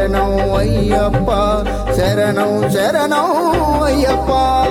శరణం అయ్యప్ప శరణం శరణం అయ్యప్ప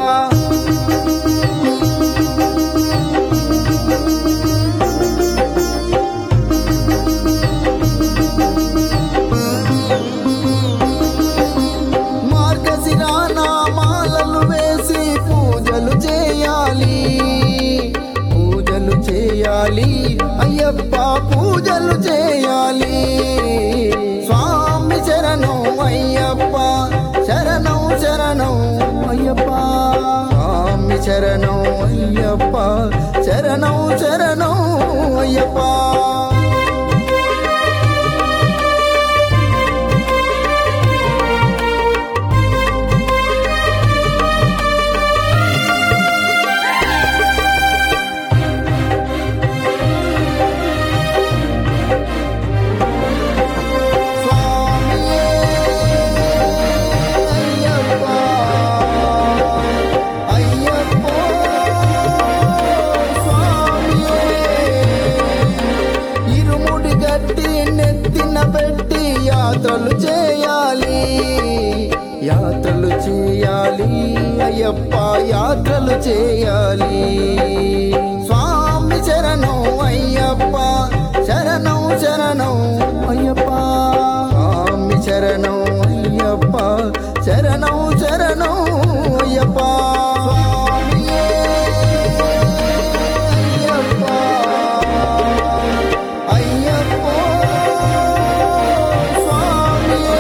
మార్గశిరాన మాలలు వేసి పూజలు చేయాలి పూజలు చేయాలి అయ్యప్ప పూజలు చేయాలి స్వామి శరణం అయ్యప్ప శరణం శరణం అయ్యప్ప స్వామి శరణం అయ్యప్ప శరణం శరణం అయ్యప్ప స్వామియే అయ్యప్ప అయ్యప్ప స్వామియే ఇరుముడి గట్టి నెత్తిన పెట్టి యాత్రలు చేయాలి యాత్రలు చేయాలి అయ్యప్ప యాత్రలు చేయాలి స్వామి శరణం అయ్యప్ప శరణం శరణం అయ్యప్ప స్వామి శరణం అయ్యప్ప శరణం శరణం అయ్యప్ప స్వామియే అయ్యప్ప అయ్యప్ప స్వామియే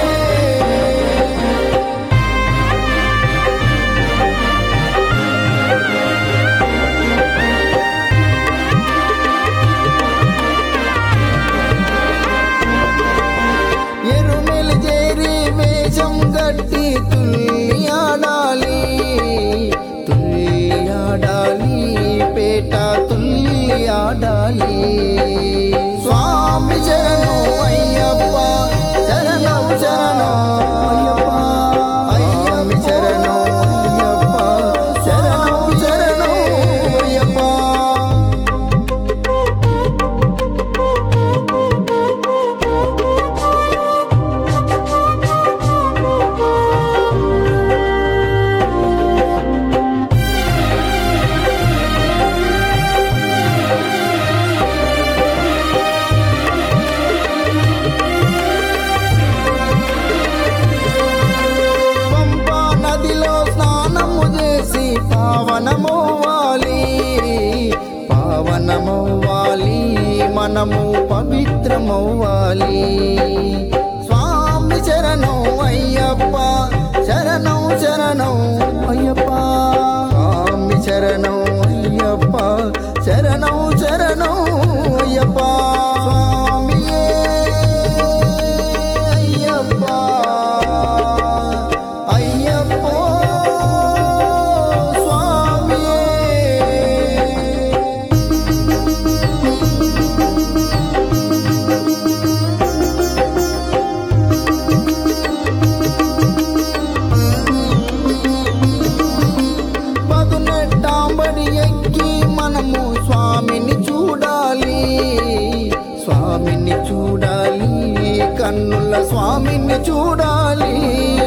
ఎరుమెలు చేరి వేషం గట్టి తుల్లి ఆడాలి తుల్లి ఆడాలి పేట తుల్లి ఆడాలి స్వామి శరణం అయ్యప్ప శరణం శరణం అయ్యప్ప అయ్యప్ప శరణం అయ్యప్ప శరణం శరణం అయ్యప్ప పంపా నదిలో స్నానము చేసి పావనమవ్వాలి పావనమవ్వాలి మనము పవిత్రమవ్వాలి స్వామి శరణం అయ్యప్ప శరణం శరణం అయ్యప్ప స్వామి శరణం అయ్యప్ప శరణం శరణం అయ్యప్ప స్వామియే అయ్యప్ప అయ్యప్ప స్వామియే పదునెట్టాంబడి ఎక్కి మనము స్వామిని చూడాలి స్వామిని చూడాలి కన్నుల స్వామిని చూడాలి